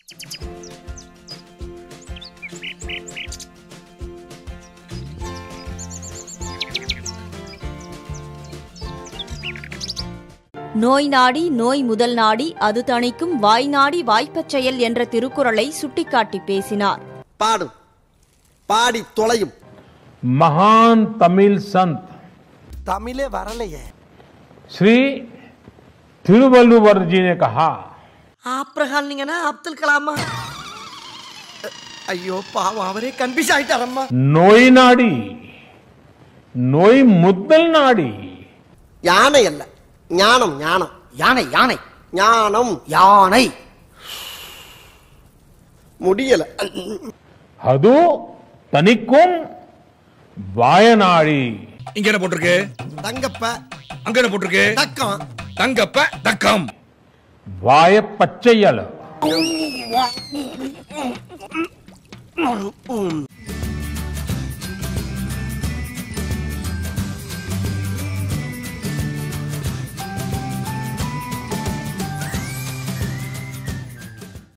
நோய் நாடி நோய் முதல் நாடி அது தணிக்கும் வாய் நாடி வாய்ப்பச் செயல் என்ற திருக்குறளை சுட்டிக்காட்டி பேசினார் பாடும் பாடி தொலையும் महान तमिल संत தமிழே வரலையே श्री तिरुवल्लुवर जी ने कहा ஆப்ரஹாம் நீங்கன்னா அப்துல் கலாமா ஐயோ பாவம் அவரே கன்ஃபியூஸ் ஆயிட்டாரம்மா நோய் நாடி நோய் முத்தல் நாடி யானை அல்ல ஞானம் ஞானம் யானை யானை ஞானம் யானை முடியல அது தனிக்கும் வாயநாடி இங்க என்ன போட்டிருக்கு தங்கப்ப அங்க என்ன போட்டிருக்கு தக்கம் தங்கப்ப தக்கம் வாய பச்சையல்